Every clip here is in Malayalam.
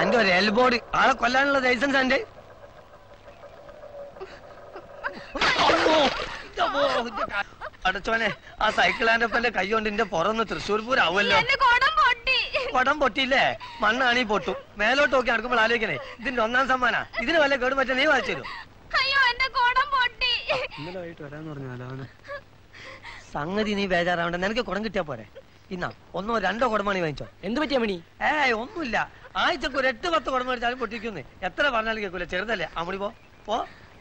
അന്റെ ഒരു എൽബോർഡ് ആളെ കൊല്ലാനുള്ള ലൈസൻസ് എന്റെ അടച്ചോനെ ആ സൈക്കിൾ ആൻഡപ്പന്റെ കൈ കൊണ്ട് എന്റെ പുറന്ന് തൃശ്ശൂർ പൂരാവുമല്ലോ എന്റെ കുടം പൊട്ടി കുടം പൊട്ടിയില്ലേ മണ്ണാണീ പൊട്ടും മേലോട്ട് നോക്കി നടക്കുമ്പോൾ ആലോചിക്കണേ ഇതിന്റെ ഒന്നാം സമ്മാനാ ഇതിന് വല്ല കേട് പറ്റാൻ നീ വായിച്ചു തരും അയ്യോ എന്റെ കുടം പൊട്ടി ഇന്നലെ വൈകിട്ട് വരാന്ന് പറഞ്ഞാലോ സംഗതി നീ ബേജാറാവണ്ട നിനക്ക് കുടം കിട്ടിയാ പോരെ ഇന്നാ ഒന്നോ രണ്ടോ കുടമാണി വാങ്ങിച്ചോ എന്ത് പറ്റിയ മണി ഏയ് ഒന്നുമില്ല ആഴ്ചക്ക് ഒരു എട്ട് പത്ത് കുടം മേടിച്ചാലും പൊട്ടിക്കുന്നേ എത്ര പറഞ്ഞാലും കേൾക്കൂല ചെറുതല്ലേ അമ്മണി പോ പോ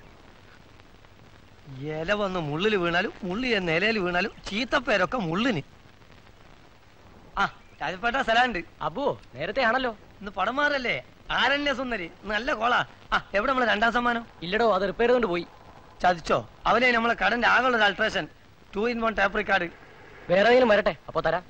ഇല വന്ന് മുള്ളിൽ വീണാലും മുള്ളി നിലയിൽ വീണാലും ചീത്തപ്പേരൊക്കെ മുള്ളിന് ആ രാജപ്പേട്ട സ്ഥലമുണ്ട് അബു നേരത്തെ ആണല്ലോ ഇന്ന് പടം മാറല്ലേ ആരണ്യ സുന്ദരി നല്ല കോളാ ആ എവിടെ നമ്മളെ രണ്ടാം സമ്മാനം ഇല്ലടോ അത് റിപ്പയർ ചെയ്തുകൊണ്ട് പോയി ചതിച്ചോ അവനെ നമ്മളെ കടന്റെ ആകെയുള്ള ഒരു അൾട്രേഷൻ two in one tape record വേറെ ഏതെങ്കിലും വരട്ടെ അപ്പൊ തരാം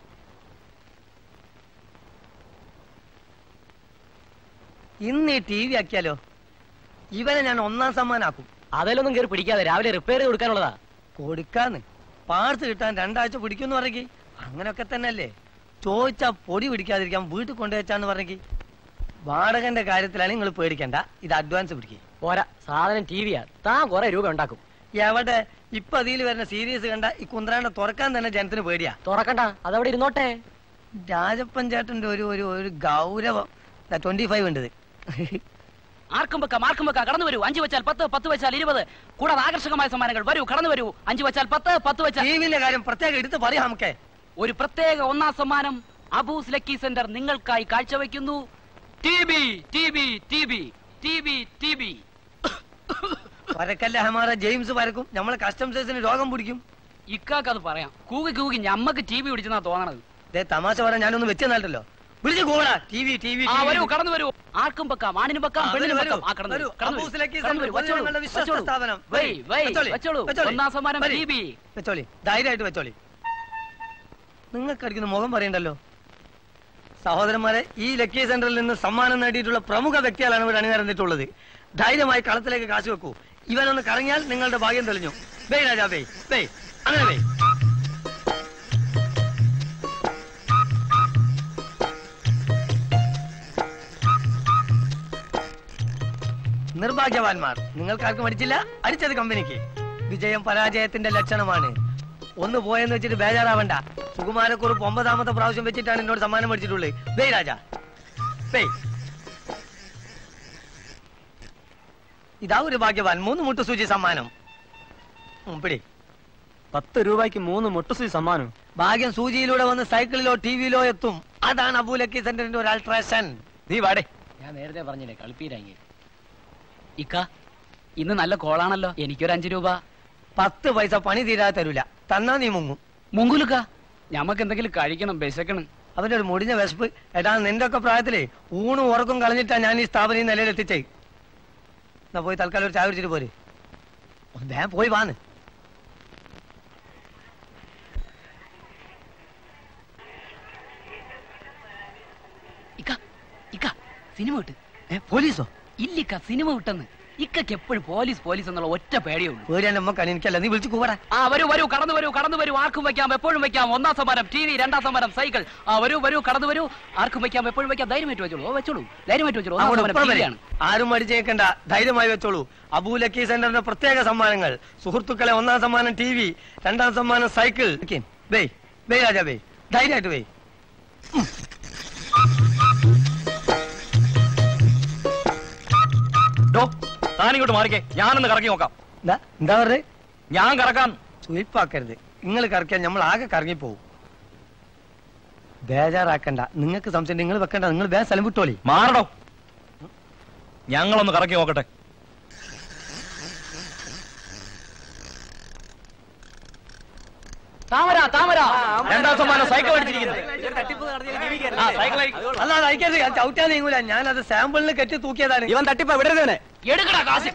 ഇന്ന് ഈ ടി വി ആക്കിയാലോ ഇവനെ ഞാൻ ഒന്നാം സമ്മാനാക്കും അതിലൊന്നും കയറി പിടിക്കാതെ രാവിലെ റിപ്പയർ ചെയ്ത് കൊടുക്കാനുള്ളതാ കൊടുക്കാന്ന് പാർട്സ് കിട്ടാൻ രണ്ടാഴ്ച പിടിക്കുമെന്ന് പറഞ്ഞെങ്കിൽ അങ്ങനെയൊക്കെ തന്നെയല്ലേ ചോദിച്ചാ പൊടി പിടിക്കാതിരിക്കാൻ വീട്ടിൽ കൊണ്ടുവച്ചാന്ന് പറഞ്ഞെങ്കിൽ വാടകന്റെ കാര്യത്തിലാണ് നിങ്ങൾ പേടിക്കണ്ട ഇത് അഡ്വാൻസ് പിടിക്കുക പോരാ സാധനം ടി വിയാ താൻ കുറെ രൂപ ഉണ്ടാക്കും എവിടെ ഇപ്പൊ അതിൽ വരുന്ന സീരീസ് കണ്ട ഈ കുന്ത്രാണ്ട തുറക്കാൻ തന്നെ ജനത്തിന് പേടിയാ തുറക്കണ്ട അതവിടെ ഇരുന്നോട്ടെ രാജപ്പൻ ചേട്ടന്റെ ഒരു ഒരു ഒരു ഗൗരവം ട്വന്റി ഫൈവ് ഉണ്ട് ഇത്. ആർക്കും വെക്കാം ആർക്കും വെക്കാം കടന്നു വരൂ അഞ്ചു വെച്ചാൽ പത്ത് പത്ത് വെച്ചാൽ ഇരുപത് കൂടാതെ ആകർഷകമായ സമ്മാനങ്ങൾ വരൂ കടന്നു വരൂ അഞ്ചു വെച്ചാൽ പത്ത് പത്ത് വെച്ചാൽ ടിവിന്റെ കാര്യം പ്രത്യേകം എടുത്ത് പറയാം നമുക്ക് ഒരു പ്രത്യേക ഒന്നാം സമ്മാനം അബൂസ് ലക്കി സെന്റർ നിങ്ങൾക്കായി കാഴ്ചവെക്കുന്നു T B T B T B T B T B വരക്കല്ല ഹമാറ ജെയിംസ് വരക്കും നമ്മളെ കസ്റ്റംസേഴ്സിന് രോഗം പിടിക്കും ഇക്കാക്ക് അത് പറയാം കൂകി കൂകി ഞമ്മക്ക് ടി ബി പിടിച്ചെന്നാ തോന്നണത് ദേ തമാശ പറയാൻ ഞാനൊന്ന് വെച്ച് തന്നല്ലോ വിളിച്ചു കൂടാ ടി വി ടി വി ആ വരൂ കടന്നു വരൂ ആർക്കും വെക്കാം ആണിനും വെക്കാം ആ, പെണ്ണിനും വരൂ, വെക്കാം ആ കടന്നു വരൂ. വരൂ കടന്നു അബൂസ് വരൂ. ലക്കി കടന്നു സെന്റർ, വരൂ. വെച്ചോളൂ, ഞങ്ങളുടെ വിശ്വസ്ത വെച്ചോളൂ. സ്ഥാപനം. വെയ്, വെയ്, വെച്ചോളി, വെച്ചോളൂ. വെച്ചോളി. ഒന്നാം സമ്മാനം വരി. ടി ബി വെച്ചോളി ധൈര്യമായിട്ട് വെച്ചോളി നിങ്ങൾക്ക് അടിക്കുന്ന മുഖം പറയണ്ടല്ലോ സഹോദരന്മാരെ ഈ ലക്കി സെന്ററിൽ നിന്ന് സമ്മാനം നേടിയിട്ടുള്ള പ്രമുഖ വ്യക്തികളാണ് ഇവിടെ അണിനിരന്നിട്ടുള്ളത് ധൈര്യമായി കളത്തിലേക്ക് കാശ് വെക്കൂ ഇവനൊന്ന് കറങ്ങിയാൽ നിങ്ങളുടെ ഭാഗ്യം തെളിഞ്ഞു ബേ രാജാ ബേ ബേ അങ്ങനെ ബേ നിർഭാഗ്യവാന്മാർ നിങ്ങൾക്കാർക്കും അടിച്ചില്ല അടിച്ചത് കമ്പനിക്ക് വിജയം പരാജയത്തിന്റെ ലക്ഷണമാണ് ഒന്ന് പോയെന്ന് വെച്ചിട്ട് ബേജാറാവണ്ട സുകുമാരക്കുറിപ്പ് ഒമ്പതാമത്തെ പ്രാവശ്യം വെച്ചിട്ടാണ് എന്നോട് സമ്മാനം മേടിച്ചിട്ടുള്ളത് ബേ രാജ ബേ ഇതാ ഒരു ഭാഗ്യവാൻ മൂന്ന് മുട്ടുസൂചി സമ്മാനം ഉം, പിടി പത്ത് രൂപയ്ക്ക് മൂന്ന് മുട്ടുസൂചി സമ്മാനം ഭാഗ്യം സൂചിയിലൂടെ വന്ന് സൈക്കിളിലോ ടിവിയിലോ എത്തും അതാണ് അബൂലക്കി സെന്ററിന്റെ ഒരു അൾട്രേഷൻ നീ വാടേ ഞാൻ നേരത്തെ പറഞ്ഞില്ലേ കളിപ്പീരാങ്ങി ഇക്ക ഇന്ന് നല്ല കോളാണല്ലോ എനിക്കൊരു അഞ്ചു രൂപ പത്ത് പൈസ പണി തീരാതെ തരൂല തന്നാ നീ മുങ്ങും മുങ്കുലുക്ക ഞമ്മക്ക് എന്തെങ്കിലും കഴിക്കണം വിശക്കണം അവന്റെ ഒരു മുടിഞ്ഞ വിശപ്പ് എടാ നിന്റെ ഒക്കെ പ്രായത്തിലേ ഊണും ഉറക്കും കളഞ്ഞിട്ടാ ഞാൻ ഈ സ്ഥാപനം ഈ നിലയിൽ എത്തിച്ചേ എന്നാ പോയി തൽക്കാലം ഒരു ചായ കുടിച്ചിട്ട് പോരെ ഒന്ന് വേഗം പോയി വാന്ന് ഇക്ക ഇക്ക സിനിമ വിട്ട് ഏ പോലീസോ ഇല്ലിക്ക സിനിമ വിട്ടെന്ന് ഇക്കക്ക് എപ്പോഴും പോലീസ് പോലീസ് എന്നുള്ള ഒറ്റ പേടിയേ ഉള്ളൂ പേടിയാൻ നമ്മക്കാണ് എനിക്കല്ല നീ വിളിച്ചു കൂടാ ആ വരൂ വരൂ കടന്നു വരൂ കടന്നു വരൂ ആർക്കും വെക്കാം എപ്പോഴും വെക്കാം ഒന്നാം സമ്മാനം ടി വി രണ്ടാം സമ്മാനം സൈക്കിൾ ആ വരൂ വരൂ കടന്നു വരൂ ആർക്കും വെക്കാം എപ്പോഴും വെക്കാം ധൈര്യമായിട്ട് വെച്ചോളൂ ഓ, വെച്ചോളൂ ധൈര്യമായിട്ട് വെച്ചോളൂ ഒന്നാം അങ്ങോട്ട് സമ്മാനം ഇപ്പുറം ടി വരെ. വിയാണ് ആരും മടിച്ചേക്കണ്ട ധൈര്യമായി വെച്ചോളൂ അബൂ ലക്കി സെന്ററിന്റെ പ്രത്യേക സമ്മാനങ്ങൾ സുഹൃത്തുക്കളെ ഒന്നാം സമ്മാനം ടി വി രണ്ടാം സമ്മാനം സൈക്കിൾ ബേ ബേ രാജാ ബേ ധൈര്യമായിട്ട് ബേ താനിങ്ങോട്ട് മാറിക്കേ ഞാനൊന്ന് കറക്കി നോക്കാം എന്താ എന്താ പറഞ്ഞേ ഞാൻ കറക്കാം സുയിപ്പാക്കരുത് നിങ്ങൾ കറക്കിയാൽ നമ്മൾ ആകെ കറങ്ങിപ്പോവും ബേജാറാക്കണ്ട നിങ്ങൾക്ക് സംശയം നിങ്ങൾ വെക്കണ്ട നിങ്ങൾ വേഗം സ്ഥലം വിട്ടോളി മാറടോ ഞങ്ങളൊന്ന് കറക്കി നോക്കട്ടെ താമര താമര രണ്ടാം സമ്മാനം സൈക്കിൾ അടിച്ചിരിക്കുന്നത് ആ സൈക്കിൾ അല്ല അത് അയക്കരുത് ഞാൻ ചവിട്ടാൻ നീങ്ങൂല ഞാൻ അത് സാമ്പിളിന് കെട്ടി തൂക്കിയതാണ് ഇവൻ തട്ടിപ്പ വിടരുതേ എടുക്കടാ കാശ്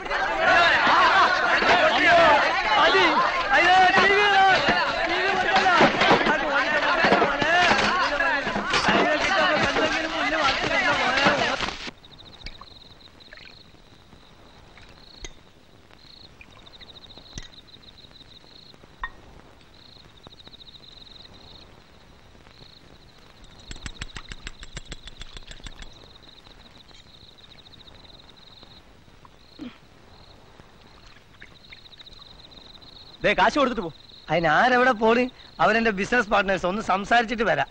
അലി, അയ്യോ, TV ഇതാ. TV കൊടുക്കല്ല. അത് ഓടിച്ച മോനെ, മോനെ. അയ്യോ, കിട്ടുമ്പോ എന്തെങ്കിലും മുന്നിൽ വർക്ക് ചെയ്യണ്ട മോനെ. ദേ കാശ് കൊടുത്തിട്ട് പോ അതിന് ആരെവിടെ പോണ് അവരെന്റെ ബിസിനസ് പാർട്ട്നേഴ്സ് ഒന്ന് സംസാരിച്ചിട്ട് വരാം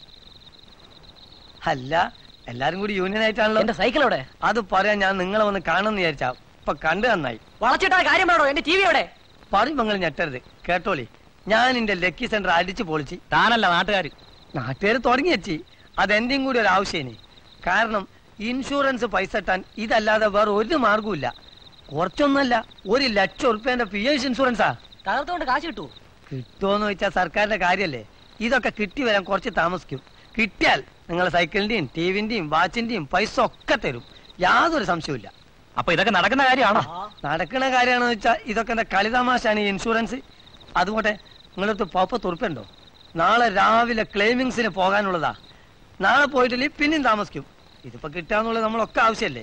അല്ല എല്ലാരും കൂടി യൂണിയൻ ആയിട്ടാണല്ലോ എന്റെ സൈക്കിൾ എവിടെ അത് പറയാൻ ഞാൻ നിങ്ങളെ ഒന്ന് കാണുമെന്ന് വിചാരിച്ചാ ഇപ്പൊ കണ്ടു നന്നായി വളച്ചിട്ടാ കാര്യം പറയണോ എന്റെ ടി വി എവിടെ പറയും നിങ്ങൾ ഞെട്ടരുത് കേട്ടോളി ഞാൻ എന്റെ ലക്കി സെന്റർ അടിച്ചു പൊളിച്ച് താനല്ല നാട്ടുകാര് നാട്ടുകാർ തുടങ്ങി വെച്ചി അതെന്റെയും കൂടി ഒരു ആവശ്യമാണ് കാരണം ഇൻഷുറൻസ് പൈസ ഇട്ടാൻ ഇതല്ലാതെ വേറെ ഒരു മാർഗവും കുറച്ചൊന്നല്ല ഒരു ലക്ഷം ഉറുപ്പ്യന്റെ പി എസ് ഇൻഷുറൻസാ തകർത്തുകൊണ്ട് കാശ് കിട്ടുവോ കിട്ടുമോന്ന് വെച്ചാൽ സർക്കാരിന്റെ കാര്യല്ലേ ഇതൊക്കെ കിട്ടി വരാൻ കുറച്ച് താമസിക്കും കിട്ടിയാൽ നിങ്ങൾ സൈക്കിളിന്റെയും ടിവിന്റെയും വാച്ചിന്റെയും പൈസ ഒക്കെ തരും യാതൊരു സംശയവുമില്ല അപ്പൊ ഇതൊക്കെ നടക്കുന്ന കാര്യമാണോ നടക്കുന്ന കാര്യമാണെന്ന് വെച്ചാൽ ഇതൊക്കെ എന്താ കളിതമാശാണ് ഈ ഇൻഷുറൻസ് അതുകൊട്ടെ നിങ്ങളടുത്ത് പപ്പ തുറപ്പുണ്ടോ നാളെ രാവിലെ ക്ലെയിമിങ്സിന് പോകാനുള്ളതാ നാളെ പോയിട്ടില്ലെങ്കിൽ പിന്നെയും താമസിക്കും ഇതിപ്പോ കിട്ടാന്നുള്ളത് നമ്മളൊക്കെ ആവശ്യമല്ലേ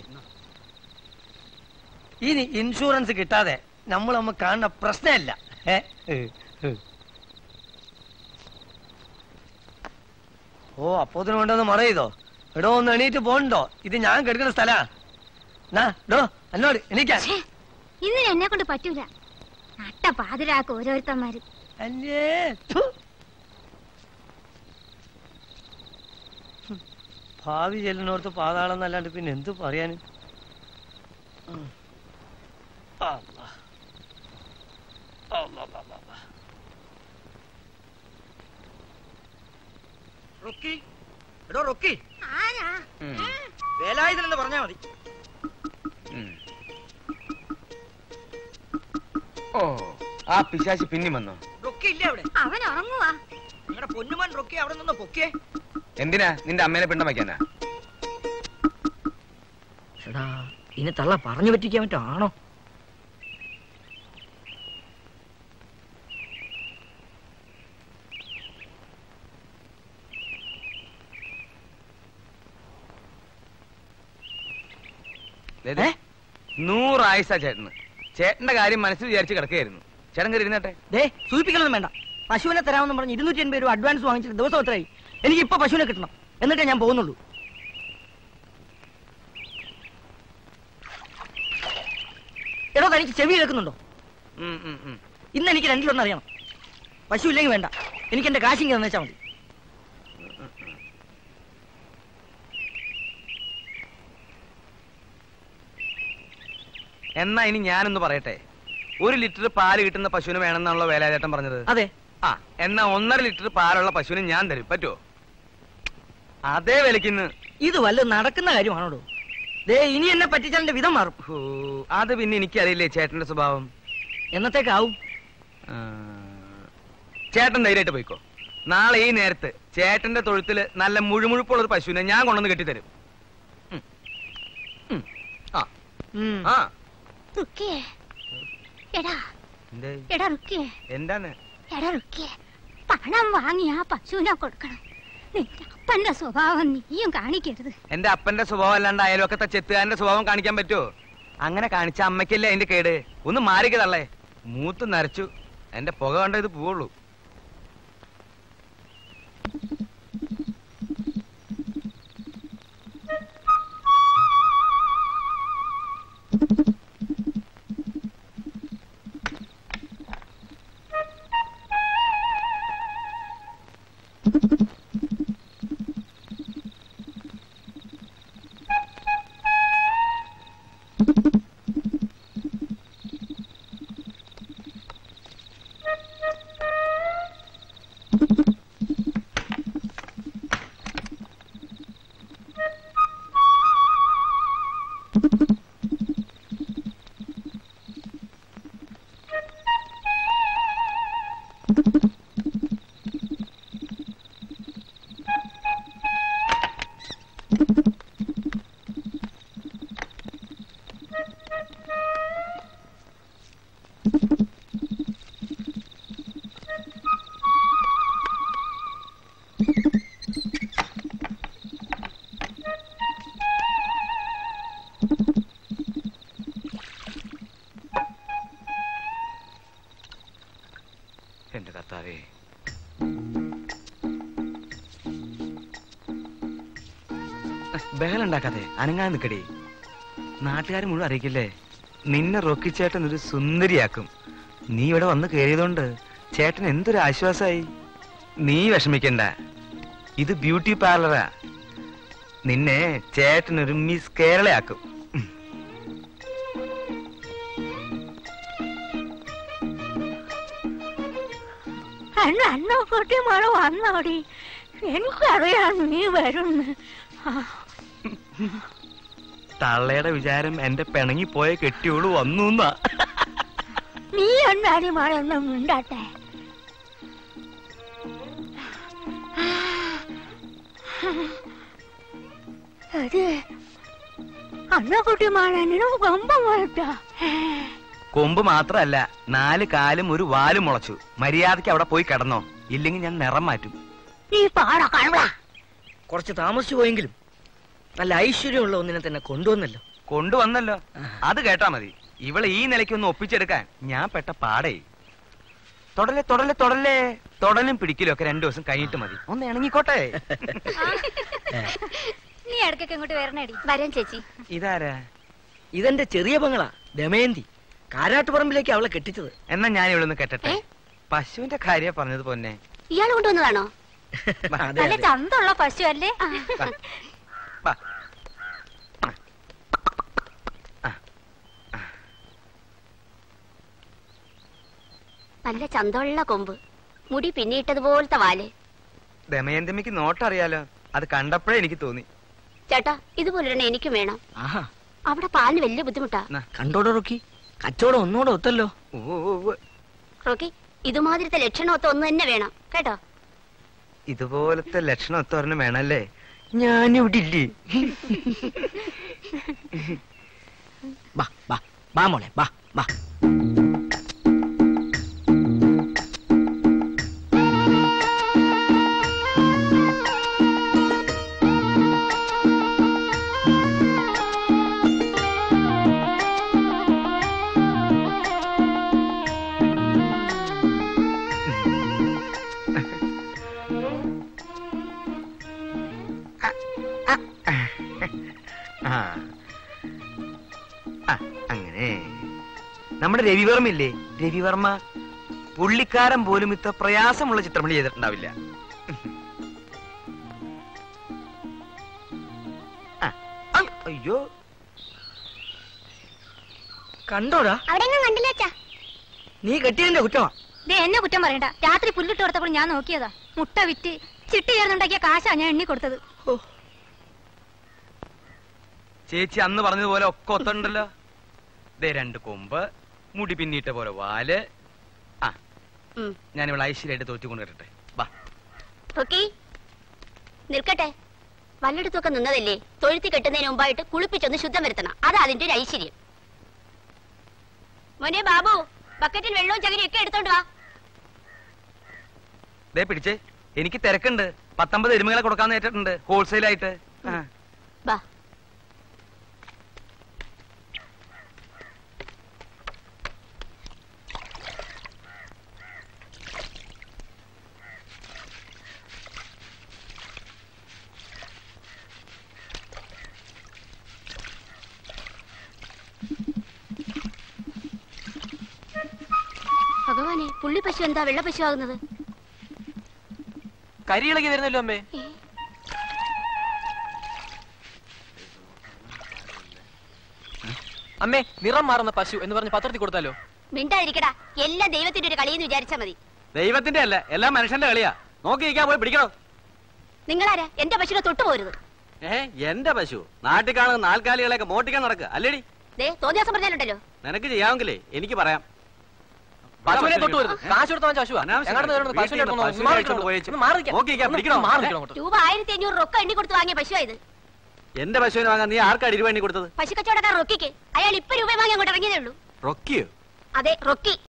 ഇനി ഇൻഷുറൻസ് കിട്ടാതെ നമ്മൾ നമ്മ കാണുന്ന പ്രശ്നമല്ല ഏ? ഏ, ഏ. ഓ അപ്പോത്തിന് കൊണ്ടൊന്ന് മറയിതോ എടോ ഒന്ന് എണീറ്റ് പോണ്ടോ ഇത് ഞാൻ കെടുക്കുന്ന സ്ഥലാ നാ ഡോ എന്നോട് എണീക്കാൻ ഛേ, ഇന്നിന് എന്നെ കൊണ്ട് പറ്റൂല നട്ട പാതിരാക്ക് ഓരോരുത്തന്മാര് അല്ലേ ഥു. ഹും. ഭാവി ചെല്ലിനോർത്ത് പാതാളം എന്നല്ലാണ്ട് പിന്നെ എന്ത് പറയാന് ഉം. അല്ലാ. അല്ലാ, അല്ലാ, അല്ലാ. റൊക്കി എടോ റൊക്കി ആരാ വേലായുധനെന്ന് പറഞ്ഞാ മതി ഓ ആ പിശാശി പിന്നി വന്നോ റൊക്കി ഇല്ല അവിടെ അവൻ ഉറങ്ങുവാ നിങ്ങളുടെ പൊന്നുമൻ റൊക്കി അവിടെ നിന്ന് പൊക്കിയേ എന്തിനാ നിന്റെ അമ്മേനെ പിണ്ടം വയ്ക്കാനാ എടാ ഇനി തള്ള പറഞ്ഞു പറ്റിക്കാൻ പറ്റോ ആണോ ദേ, ദേ. നൂറായുസ ചേട്ടന് ചേട്ടന്റെ കാര്യം മനസ്സിൽ വിചാരിച്ച് കിടക്കുകയായിരുന്നു ചേട്ടൻ കയറി ഇരുന്നട്ടെ ദേ സൂചിപ്പിക്കലൊന്നും വേണ്ട പശുവിനെ തരാമെന്ന് പറഞ്ഞ് ഇരുന്നൂറ്റി അൻപത് രൂപ അഡ്വാൻസ് വാങ്ങിച്ചിട്ട് ദിവസം എത്രയായി എനിക്ക് ഇപ്പൊ പശുവിനെ കിട്ടണം എന്നിട്ടേ ഞാൻ പോകുന്നുള്ളൂ എടോ തനിക്ക് ചെവി കേൾക്കുന്നുണ്ടോ ഉം, ഉം, ഉം. ഇന്ന് എനിക്ക് രണ്ടിലൊന്നും അറിയണം പശു ഇല്ലെങ്കിൽ വേണ്ട എനിക്ക് എന്റെ കാശിങ് തന്നേച്ചാ മതി എന്നാ ഇനി ഞാനൊന്ന് പറയട്ടെ ഒരു ലിറ്റർ പാല് കിട്ടുന്ന പശുവിന് വേണമെന്നാണല്ലോ വേലാചേട്ടൻ പറഞ്ഞത് അതെ ആ എന്നാ ഒന്നര ലിറ്റർ പാലുള്ള പശുവിന് ഞാൻ തരും പറ്റുമോ അതേ വിലക്കിന്ന് ഇത് വല്ലതും നടക്കുന്ന കാര്യമാണോടോ ദേ ഇനി എന്നെ പറ്റിച്ചാൽ വിധം മാറും ഹൂ, അത് പിന്നെ എനിക്കറിയില്ലേ ചേട്ടന്റെ സ്വഭാവം എന്നത്തേക്കാവും ആ, ചേട്ടൻ ധൈര്യമായിട്ട് പോയിക്കോ നാളെ ഈ നേരത്ത് ചേട്ടന്റെ തൊഴുത്തില് നല്ല മുഴുമുഴുപ്പുള്ള ഒരു പശുവിനെ ഞാൻ കൊണ്ടുവന്ന് കെട്ടിത്തരും ഉം. ഉം. ആ ഉം. ആ റുക്കിയേ എടാ എന്തേ എടാ റുക്കിയേ എന്താണ് എടാ റുക്കിയേ പണം വാങ്ങി ആ പശുവിനെ കൊടുക്കണം നിന്റെ അപ്പന്റെ സ്വഭാവം നീയും കാണിക്കരുത് എന്റെ അപ്പന്റെ സ്വഭാവം അല്ലാണ്ട് അയൽവക്കത്തെ ചെത്തുകാരന്റെ സ്വഭാവം കാണിക്കാൻ പറ്റുമോ അങ്ങനെ കാണിച്ച അമ്മയ്ക്കല്ലേ അതിന്റെ കേട് ഒന്ന് മാറിക്കതള്ളേ മൂത്ത് നരച്ചു എന്റെ പുക കണ്ട ഇത് പോവുള്ളൂ എന്റെ കർത്താവേ ബഹലുണ്ടാക്കാതെ അനങ്ങാൻ നിക്കടി നാട്ടുകാർ മുഴുവൻ അറിയിക്കില്ലേ നിന്നെ റൊക്കിച്ചേട്ടൻ ഒരു സുന്ദരിയാക്കും നീ ഇവിടെ വന്ന് കയറിയതുകൊണ്ട് ചേട്ടൻ എന്തൊരു ആശ്വാസമായി നീ വിഷമിക്കണ്ട ഇത് ബ്യൂട്ടി പാർലറാ നിന്നെ ചേട്ടനൊരു മിസ് കേരളയാക്കും അന്ന് അന്നോ കുട്ടി മോള് വന്നോടി എനിക്കറിയാം നീ വരുന്ന് ആ, തള്ളയുടെ വിചാരം എന്റെ പിണങ്ങി പോയ കെട്ടിയോള് വന്നു എന്നാ നീ എന്നാടി മോളൊന്നും മിണ്ടാട്ടെ അത് അന്ന കുട്ടി മോളെന്നും കൊമ്പം വളർത്താ കൊമ്പ് മാത്രല്ല നാല് കാലും ഒരു വാലും മുളച്ചു മര്യാദയ്ക്ക് അവിടെ പോയി കിടന്നോ ഇല്ലെങ്കിൽ ഞാൻ നിറം മാറ്റും നീ പാട കാണുക കുറച്ച് താമസിച്ചു പോയെങ്കിലും നല്ല ഐശ്വര്യമുള്ള ഒന്നിനെ തന്നെ കൊണ്ടുവന്നല്ലോ കൊണ്ടുവന്നല്ലോ അത് കേട്ടാ മതി ഇവളെ ഈ നിലയ്ക്കൊന്ന് ഒപ്പിച്ചെടുക്കാൻ ഞാൻ പെട്ട പാടേ തൊടലെ തൊടലെ തൊടലെ തൊടലും പിടിക്കലും ഒക്കെ രണ്ടു ദിവസം കഴിഞ്ഞിട്ട് മതി ഒന്ന് ഇണങ്ങിക്കോട്ടെ നീ ഇടയ്ക്കൊക്കെ ഇങ്ങോട്ട് വരണേടി വരാൻ ചേച്ചി ഇതാരാ ഇതെന്റെ ചെറിയ പങ്ങളാ ദമയന്തി കാരാട്ടുപറമ്പിലേക്ക് അവളെ കെട്ടിച്ചത് എന്നാ ഞാൻ ഇവിടെ നിന്ന് കെട്ടട്ടെ പശുവിന്റെ കാര്യ പറഞ്ഞത് പൊന്നെ ഇയാൾ കൊണ്ടുവന്നതാണോ അതെ, നല്ല അതെ. ചന്തമുള്ള പശു അല്ലേ വാ. നല്ല ചന്തമുള്ള കൊമ്പ് മുടി പിന്നിട്ടതുപോലത്തെ വാല് ദമയന്തമ്മയ്ക്ക് നോട്ടറിയാലോ അത് കണ്ടപ്പോഴേ എനിക്ക് തോന്നി ചേട്ടാ ഇതുപോലൊരെണ്ണം എനിക്കും വേണം ആഹാ അവിടെ പാലിന് വലിയ ബുദ്ധിമുട്ടാ കണ്ടോടോ റോക്കി കച്ചവടം ഒന്നുകൂടെ ഒത്തല്ലോ ഉവ്വ് ഉവ്വ് ഉവ്വ്. റോക്കി ഇതുമാതിരത്തെ ലക്ഷണമൊത്ത ഒന്ന് തന്നെ വേണം കേട്ടോ ഇതുപോലത്തെ ലക്ഷണം ഒത്തോരണം വേണല്ലേ ഞാനിവിടെ ഇല്ലേ ബാ ബാ ബാ മോളെ ബാ ബാ ആ ആ, അങ്ങനെ നമ്മുടെ രവിവർമ്മ ഇല്ലേ രവിവർമ്മ പുള്ളിക്കാരൻ പോലും ഇത്ര പ്രയാസമുള്ള ചിത്രമണി ചെയ്തിട്ടുണ്ടാവില്ല ആ, ഐ, അയ്യോ കണ്ടോടാ അവിടെ കണ്ടില്ല അച്ഛാ നീ കെട്ടിയതിന്റെ കുറ്റമാ ദേ എന്നെ കുറ്റം പറയണ്ട രാത്രി പുല്ലിട്ട് കൊടുത്തപ്പോൾ ഞാൻ നോക്കിയതാ മുട്ട വിറ്റ് ചിട്ടി ചേർന്നുണ്ടാക്കിയ കാശാ ഞാൻ എണ്ണി കൊടുത്തത് ചേച്ചി അന്ന് പറഞ്ഞതുപോലെ ഒക്കെ ഒത്തുണ്ടല്ലോ ദേ രണ്ട് കൊമ്പ് മുടി പിന്നിട്ട പോലെ വാല് ആ ഉം. ഞാൻ ഇവിടെ ഐശ്വര്യമായിട്ട് തോറ്റി കൊണ്ടുവരട്ടെ വാ റോക്കി നിൽക്കട്ടെ വല്ലയിടത്തൊക്കെ നിന്നതല്ലേ തൊഴുത്തി കെട്ടുന്നതിന് മുമ്പായിട്ട് കുളിപ്പിച്ചൊന്ന് ശുദ്ധം വരുത്തണം അതാ അതിന്റെ ഒരു ഐശ്വര്യം മോനെ ബാബു ബക്കറ്റിൽ വെള്ളവും ചകിരിയും ഒക്കെ എടുത്തോണ്ട് വാ ദേ പിടിച്ചേ എനിക്ക് തിരക്കുണ്ട് പത്തൊമ്പത് എരുമകളെ കൊടുക്കാൻ നേരിട്ടുണ്ട് ഹോൾസെയിൽ ആയിട്ട് ആ. വാ ഭഗവാനെ പുള്ളി പശു എന്താ വെള്ള പശു ആകുന്നത് കരിയിളകി വരുന്നല്ലോ അമ്മേ അമ്മേ നിറം മാറുന്ന പശു എന്ന് പറഞ്ഞ് പത്രത്തിൽ കൊടുത്താലോ മിണ്ടാതിരിക്കടാ എല്ലാം ദൈവത്തിന്റെ ഒരു കളിയെന്ന് വിചാരിച്ചാ മതി ദൈവത്തിന്റെ അല്ല എല്ലാം മനുഷ്യന്റെ കളിയാ നോക്കി നിൽക്കാൻ പോയി പിടിക്കണോ നിങ്ങളാരാ എന്റെ പശുവിനെ തൊട്ടു പോരുത് ഏ എന്റെ പശു നാട്ടിൽ കാണുന്ന നാൽക്കാലികളെയൊക്കെ മോട്ടിക്കാൻ നടക്കുക അല്ലേടി ദേ തോന്നിയാസം പറഞ്ഞാലുണ്ടല്ലോ നിനക്ക് ചെയ്യാമെങ്കിലേ എനിക്ക് പറയാം പശുവിനെ തൊട്ട് വരുത് കാശ് കൊടുത്ത വാങ്ങിച്ച പശുവാ ഞങ്ങളുടെ നേരെ ഒന്ന് പശുവിനെ എടുത്ത് ഒന്ന് മാറി നിൽക്കണം. ഒന്ന് മാറി നിൽക്കാം. നോക്കി നിൽക്കാം, ഒന്ന് പിടിക്കണോ? മാറി നിൽക്കണം അങ്ങോട്ട്. രൂപ ആയിരത്തി അഞ്ഞൂറ് റൊക്കം എണ്ണി കൊടുത്ത് വാങ്ങിയ പശുവാ ഇത് എന്റെ പശുവിനെ വാങ്ങാൻ നീ ആർക്കാണ് ഇരുപണ്ണി കൊടുത്തത് പശു കച്ചവടക്കാർ റൊക്കിക്ക് അയാൾ ഇപ്പൊ രൂപ വാങ്ങി അങ്ങോട്ട് ഇറങ്ങിയതേ ഉള്ളൂ റൊക്കിയോ അതെ റൊക്കി